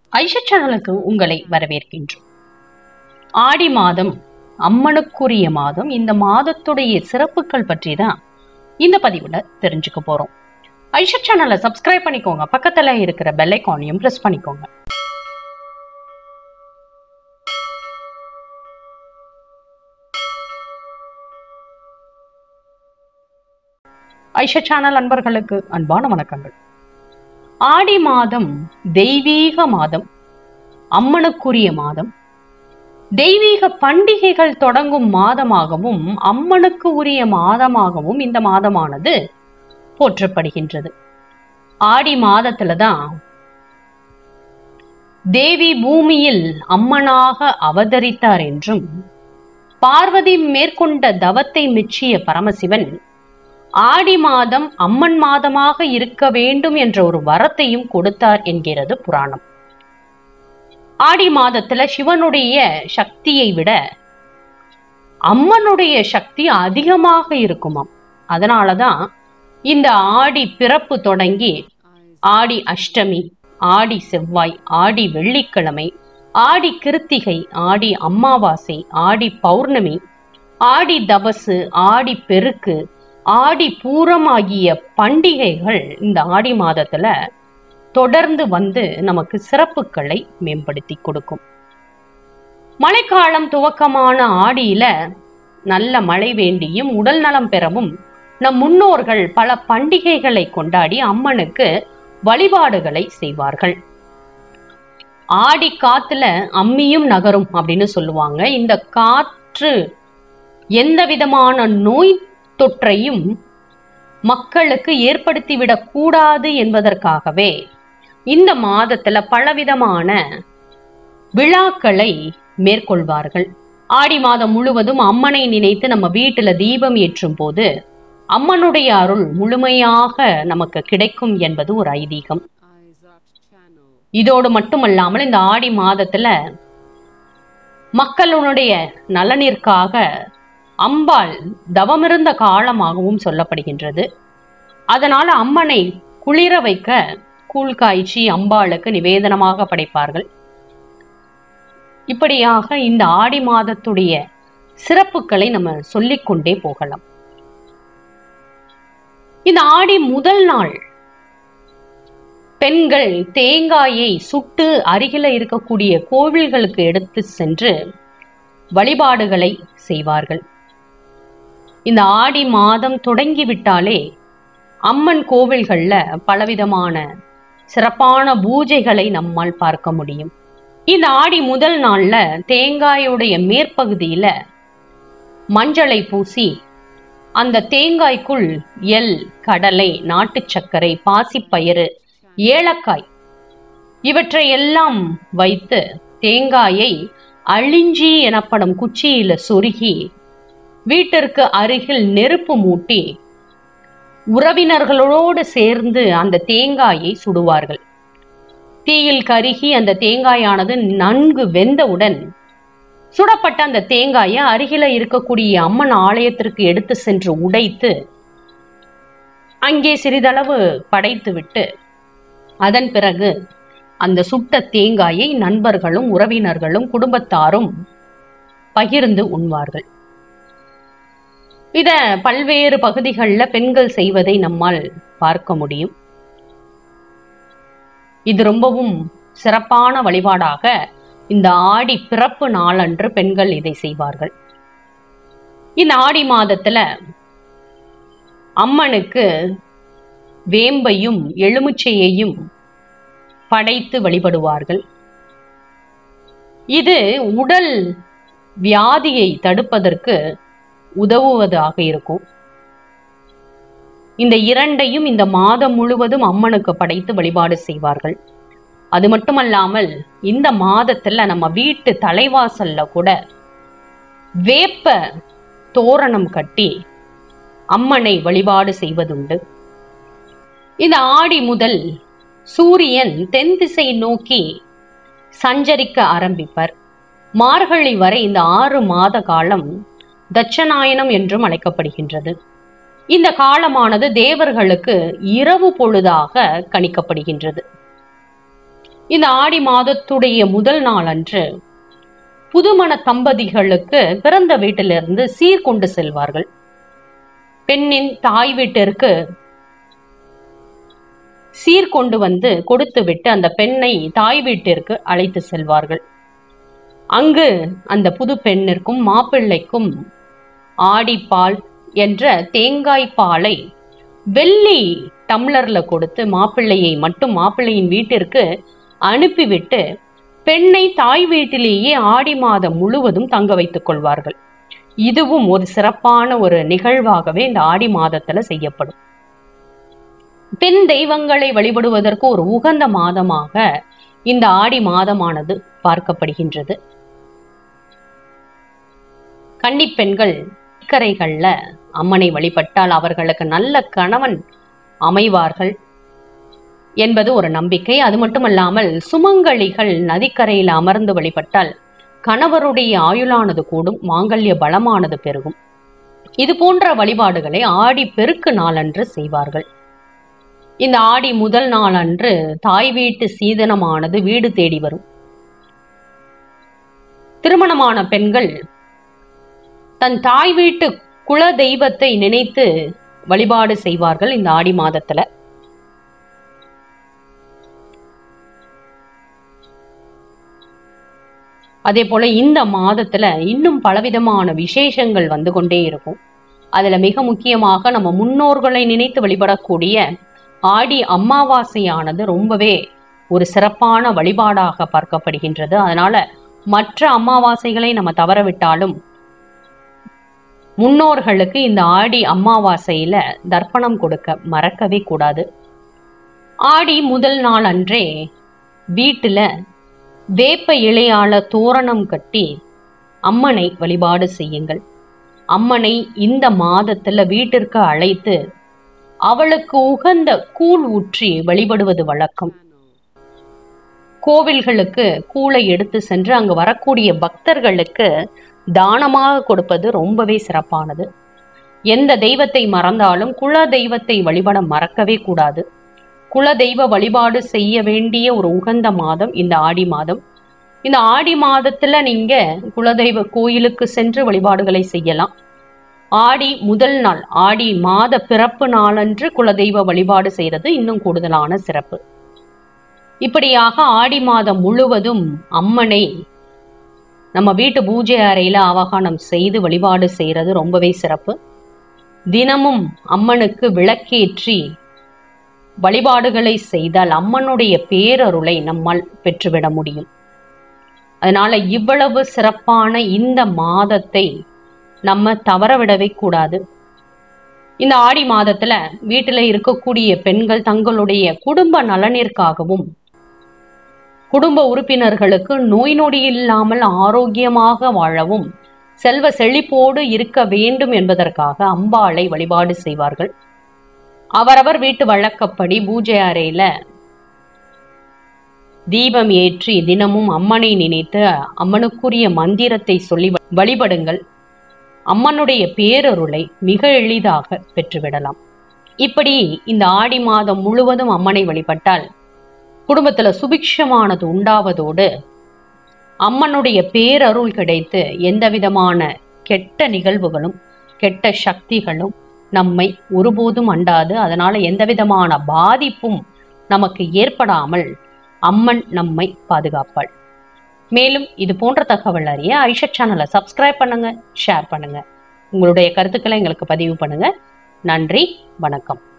ஐஷா சேனலுக்கு உங்களை வரவேற்கின்றோம் ஆடி மாதம் அம்மனுக்குரிய மாதம் இந்த மாதத்துடைய சிறப்புகள் பற்றி தான் இந்த பதிவுல தெரிஞ்சுக்க போறோம் ஐஷா சேனலை சப்ஸ்கிரைப் பண்ணிக்கோங்க பக்கத்துல இருக்கிற பெல் ஐக்கானையும் பிரஸ் பண்ணிக்கோங்க ஐஷா சேனல் அன்பர்களுக்கு அன்பான வணக்கங்கள் ஆடி மாதம் தெய்வீக மாதம் அம்மனுக்குரிய மாதம் தெய்வீக பண்டிகைகள் தொடங்கும் மாதமாகவும் அம்மனுக்கு உரிய மாதமாகவும் இந்த மாதமானது போற்றப்படுகின்றது ஆடி மாதத்துல தான் தேவி பூமியில் அம்மனாக அவதரித்தார் என்றும் பார்வதி மேற்கொண்ட தவத்தை மெச்சிய பரமசிவன் ஆடி மாதம் அம்மன் மாதமாக இருக்க வேண்டும் என்ற ஒரு வரத்தையும் கொடுத்தார் என்கிறது புராணம் ஆடி மாதத்துல சிவனுடைய சக்தியை விட அம்மனுடைய சக்தி அதிகமாக இருக்குமாம் அதனாலதான் இந்த ஆடி பிறப்பு தொடங்கி ஆடி அஷ்டமி ஆடி செவ்வாய் ஆடி வெள்ளிக்கிழமை ஆடி கிருத்திகை ஆடி அமாவாசை ஆடி பௌர்ணமி ஆடி தபசு ஆடி பெருக்கு ஆடி பூரம் ஆகிய பண்டிகைகள் இந்த ஆடி மாதத்துல தொடர்ந்து வந்து நமக்கு சிறப்புகளை மேம்படுத்தி கொடுக்கும் மழைக்காலம் துவக்கமான ஆடியில நல்ல மழை வேண்டியும் உடல் நலம் பெறவும் நம் முன்னோர்கள் பல பண்டிகைகளை கொண்டாடி அம்மனுக்கு வழிபாடுகளை செய்வார்கள் ஆடி காத்துல அம்மியும் நகரும் அப்படின்னு சொல்லுவாங்க இந்த காற்று எந்த விதமான நோய் தொற்றையும் மக்களுக்கு ஏற்படுத்திவிடக் கூடாது என்பதற்காகவே இந்த மாதத்துல பலவிதமான விழாக்களை மேற்கொள்வார்கள் ஆடி மாதம் முழுவதும் அம்மனை நினைத்து நம்ம வீட்டுல தீபம் ஏற்றும் போது அம்மனுடைய அருள் முழுமையாக நமக்கு கிடைக்கும் என்பது ஒரு ஐதீகம் இதோடு மட்டுமல்லாமல் இந்த ஆடி மாதத்துல மக்களுடைய நலனிற்காக அம்பாள் தவமிருந்த காலமாகவும் சொல்லப்படுகின்றது அதனால அம்மனை குளிர வைக்க கூழ் காய்ச்சி அம்பாளுக்கு நிவேதனமாக படைப்பார்கள் இப்படியாக இந்த ஆடி மாதத்துடைய சிறப்புகளை நம்ம சொல்லிக்கொண்டே போகலாம் இந்த ஆடி முதல் நாள் பெண்கள் தேங்காயை சுட்டு அருகில இருக்கக்கூடிய கோவில்களுக்கு எடுத்து சென்று வழிபாடுகளை செய்வார்கள் இந்த ஆடி மாதம் தொடங்கிவிட்டாலே அம்மன் கோவில்கள்ல பலவிதமான சிறப்பான பூஜைகளை நம்மால் பார்க்க முடியும் இந்த ஆடி முதல் நாள்ல தேங்காயுடைய மேற்பகுதியில மஞ்சளை பூசி அந்த தேங்காய்க்குள் எல் கடலை நாட்டு சர்க்கரை பாசிப்பயிறு ஏலக்காய் இவற்றை எல்லாம் வைத்து தேங்காயை அழிஞ்சி எனப்படும் குச்சியில சொருகி வீட்டிற்கு அருகில் நெருப்பு மூட்டி உறவினர்களோடு சேர்ந்து அந்த தேங்காயை சுடுவார்கள் தீயில் கருகி அந்த தேங்காயானது நன்கு வெந்தவுடன் சுடப்பட்ட அந்த தேங்காயை அருகில இருக்கக்கூடிய அம்மன் ஆலயத்திற்கு எடுத்து சென்று உடைத்து அங்கே சிறிதளவு படைத்து விட்டு அதன் பிறகு அந்த சுட்ட தேங்காயை நண்பர்களும் உறவினர்களும் குடும்பத்தாரும் பகிர்ந்து உண்பார்கள் இத பல்வேறு பகுதிகளில் பெண்கள் செய்வதை நம்மால் பார்க்க முடியும் இது ரொம்பவும் சிறப்பான வழிபாடாக இந்த ஆடி பிறப்பு நாளன்று பெண்கள் இதை செய்வார்கள் இந்த ஆடி மாதத்துல அம்மனுக்கு வேம்பையும் எலுமிச்சையையும் படைத்து வழிபடுவார்கள் இது உடல் வியாதியை தடுப்பதற்கு உதவுவதாக இருக்கும் இந்த இரண்டையும் இந்த மாதம் முழுவதும் அம்மனுக்கு படைத்து வழிபாடு செய்வார்கள் அது மட்டுமல்லாமல் இந்த மாதத்துல நம்ம வீட்டு தலைவாசல்ல கூட வேப்ப தோரணம் கட்டி அம்மனை வழிபாடு செய்வதுண்டு இந்த ஆடி முதல் சூரியன் தென் திசை நோக்கி சஞ்சரிக்க ஆரம்பிப்பர் மார்கழி வரை இந்த ஆறு மாத காலம் தட்சநாயனம் என்றும் அழைக்கப்படுகின்றது இந்த காலமானது தேவர்களுக்கு இரவு பொழுதாக கணிக்கப்படுகின்றது இந்த ஆடி மாதத்துடைய முதல் நாள் அன்று புதுமண தம்பதிகளுக்கு பிறந்த வீட்டிலிருந்து சீர் கொண்டு செல்வார்கள் பெண்ணின் தாய் வீட்டிற்கு சீர் கொண்டு வந்து கொடுத்து விட்டு அந்த பெண்ணை தாய் வீட்டிற்கு அழைத்து செல்வார்கள் அங்கு அந்த புது பெண்ணிற்கும் மாப்பிள்ளைக்கும் ஆடிப்பால் என்ற தேங்காய் பாலை வெள்ளி டம்ளர்ல கொடுத்து மாப்பிள்ளையை மட்டும் மாப்பிள்ளையின் வீட்டிற்கு அனுப்பிவிட்டு பெண்ணை தாய் வீட்டிலேயே ஆடி மாதம் முழுவதும் தங்க வைத்துக் கொள்வார்கள் இதுவும் ஒரு சிறப்பான ஒரு நிகழ்வாகவே இந்த ஆடி மாதத்துல செய்யப்படும் பெண் தெய்வங்களை வழிபடுவதற்கு ஒரு உகந்த மாதமாக இந்த ஆடி மாதமானது பார்க்கப்படுகின்றது கன்னிப் பெண்கள் கரைகள்ல அம்மனை வழிபட்டால் அவர்களுக்கு நல்ல கணவன் அமைவார்கள் என்பது ஒரு நம்பிக்கை அது மட்டுமல்லாமல் சுமங்கலிகள் நதிக்கரையில் அமர்ந்து வழிபட்டால் கணவருடைய ஆயுளானது கூடும் மாங்கல்ய பலமானது பெருகும் இது போன்ற வழிபாடுகளை ஆடி பெருக்கு நாளன்று செய்வார்கள் இந்த ஆடி முதல் நாள் அன்று தாய் வீட்டு சீதனமானது வீடு தேடி வரும் திருமணமான பெண்கள் தன் தாய் வீட்டு குல தெய்வத்தை நினைத்து வழிபாடு செய்வார்கள் இந்த ஆடி மாதத்துல அதே போல இந்த மாதத்துல இன்னும் பலவிதமான விசேஷங்கள் வந்து கொண்டே இருக்கும் அதுல மிக முக்கியமாக நம்ம முன்னோர்களை நினைத்து வழிபடக்கூடிய ஆடி அமாவாசையானது ரொம்பவே ஒரு சிறப்பான வழிபாடாக பார்க்கப்படுகின்றது அதனால மற்ற அமாவாசைகளை நம்ம தவறவிட்டாலும் முன்னோர்களுக்கு இந்த ஆடி அமாவாசையில தர்ப்பணம் கொடுக்க மறக்கவே கூடாது ஆடி முதல் நாள் அன்றே வீட்டுல வேப்ப இலையால தோரணம் கட்டி அம்மனை வழிபாடு செய்யுங்கள் அம்மனை இந்த மாதத்துல வீட்டிற்கு அழைத்து அவளுக்கு உகந்த கூழ் ஊற்றி வழிபடுவது வழக்கம் கோவில்களுக்கு கூளை எடுத்து சென்று அங்கு வரக்கூடிய பக்தர்களுக்கு தானமாக கொடுப்பது ரொம்பவே சிறப்பானது எந்த தெய்வத்தை மறந்தாலும் குல தெய்வத்தை வழிபட மறக்கவே கூடாது குல தெய்வ வழிபாடு செய்ய வேண்டிய ஒரு உகந்த மாதம் இந்த ஆடி மாதம் இந்த ஆடி மாதத்துல நீங்க குலதெய்வ கோயிலுக்கு சென்று வழிபாடுகளை செய்யலாம் ஆடி முதல் நாள் ஆடி மாத பிறப்பு நாளன்று குலதெய்வ வழிபாடு செய்யறது இன்னும் கூடுதலான சிறப்பு இப்படியாக ஆடி மாதம் முழுவதும் அம்மனை நம்ம வீட்டு பூஜை அறையில ஆவாகனம் செய்து வழிபாடு செய்யறது ரொம்பவே சிறப்பு தினமும் அம்மனுக்கு விளக்கேற்றி வழிபாடுகளை செய்தால் அம்மனுடைய பேரருளை நம்மால் பெற்றுவிட முடியும் அதனால இவ்வளவு சிறப்பான இந்த மாதத்தை நம்ம தவற விடவே கூடாது இந்த ஆடி மாதத்துல வீட்டுல இருக்கக்கூடிய பெண்கள் தங்களுடைய குடும்ப நலனிற்காகவும் குடும்ப உறுப்பினர்களுக்கு நோய் நொடி இல்லாமல் ஆரோக்கியமாக வாழவும் செல்வ செழிப்போடு இருக்க வேண்டும் என்பதற்காக அம்பாளை வழிபாடு செய்வார்கள் அவரவர் வீட்டு வழக்கப்படி பூஜை அறையில தீபம் ஏற்றி தினமும் அம்மனை நினைத்து அம்மனுக்குரிய மந்திரத்தை சொல்லி வழிபடுங்கள் அம்மனுடைய பேரருளை மிக எளிதாக பெற்றுவிடலாம் இப்படி இந்த ஆடி மாதம் முழுவதும் அம்மனை வழிபட்டால் குடும்பத்துல சுபிக்ஷமானது உண்டாவதோடு அம்மனுடைய பேரருள் கிடைத்து எந்த விதமான கெட்ட நிகழ்வுகளும் கெட்ட சக்திகளும் நம்மை ஒருபோதும் அண்டாது அதனால எந்த விதமான பாதிப்பும் நமக்கு ஏற்படாமல் அம்மன் நம்மை பாதுகாப்பாள் மேலும் இது போன்ற தகவல் அறிய ஐஷா சேனலை சப்ஸ்கிரைப் பண்ணுங்க ஷேர் பண்ணுங்க உங்களுடைய கருத்துக்களை எங்களுக்கு பதிவு பண்ணுங்க நன்றி வணக்கம்